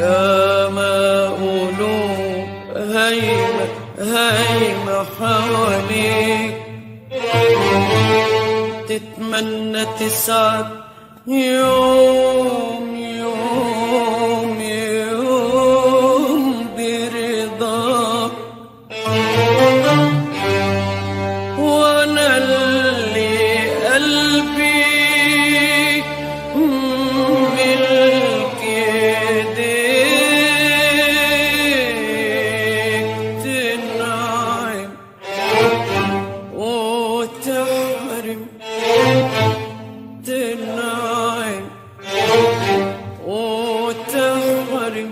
يا ما قلوب هايمة هايمة حواليك تتمنى تسعد يوم يوم يوم برضاك وانا اللي قلبي ملك ايديك تنعم وتحرم تنعم وتحرم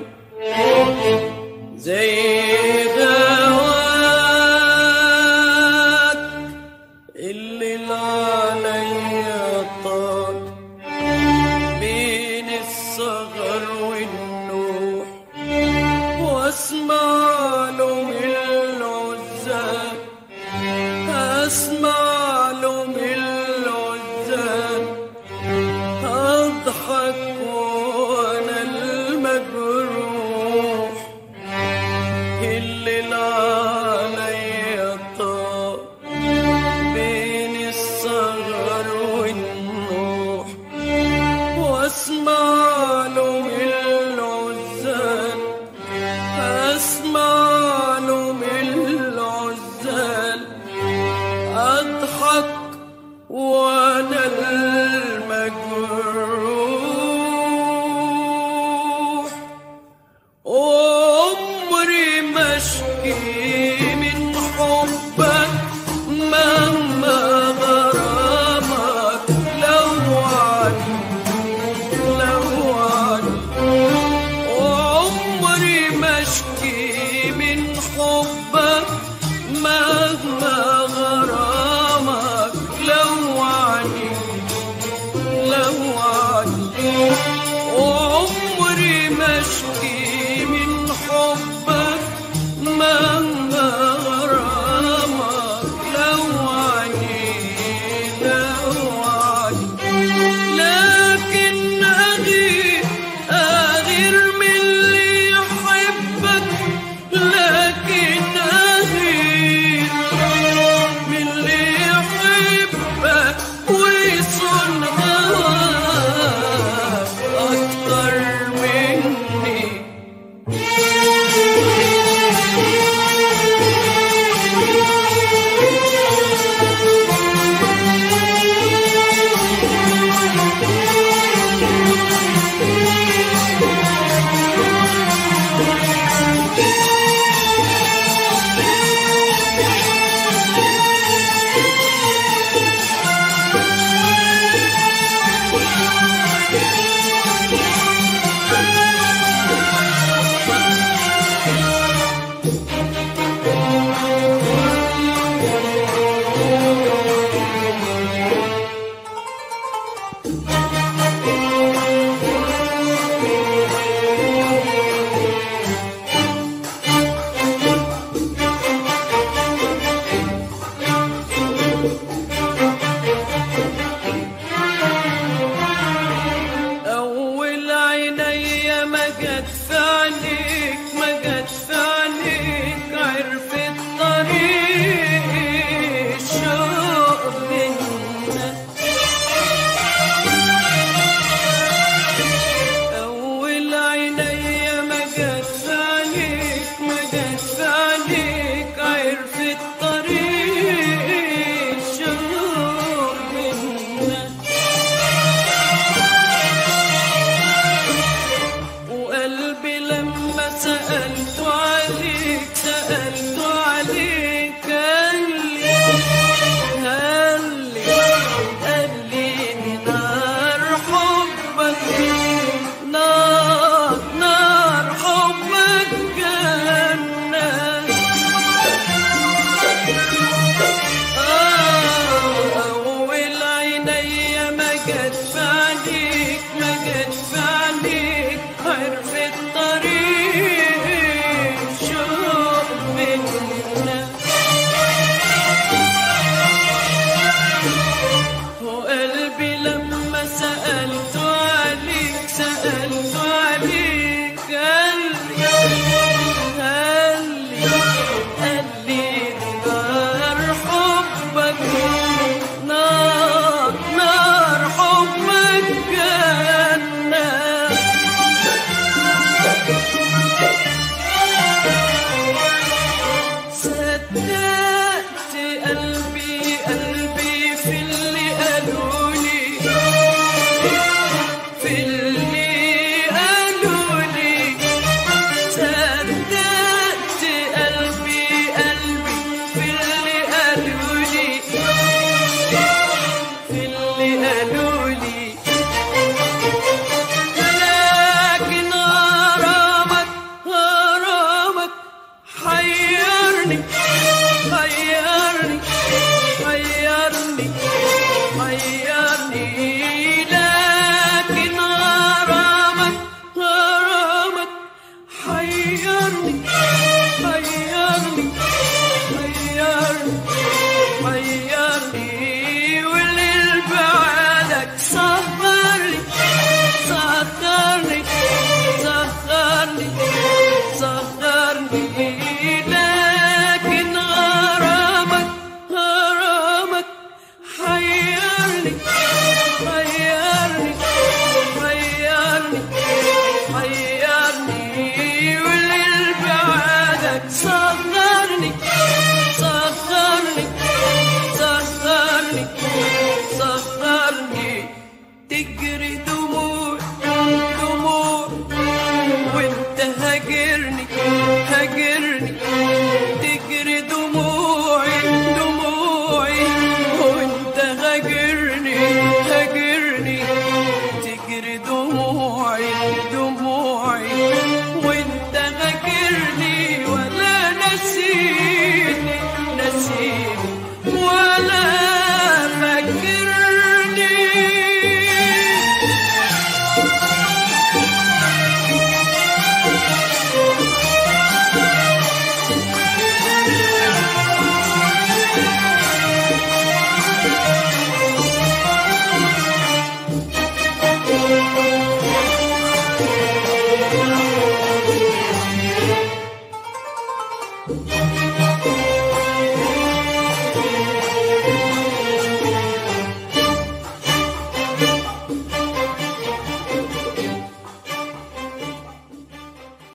زي دواك اللي عليا طال بين الصغر والنوح واسمع له من العزال اسمع له من العزال اضحك وانا المجروح اللي عليا طال بين الصغر والنوح واسمع له من العزال اسمع له من العزال اضحك وانا المجروح عمري ما اشكي من حبك مهما غرامك لو عني لو عني وعمري ما اشكي من حبك مهما غرامك لو عني لو عني وعمري ما اشكي من حبك مهما غرامك لو عني لو عني لكن أغير أغير من اللي يحبك لكن أغير من اللي يحبك ويصون هواك أكتر مني أول عيني ما جت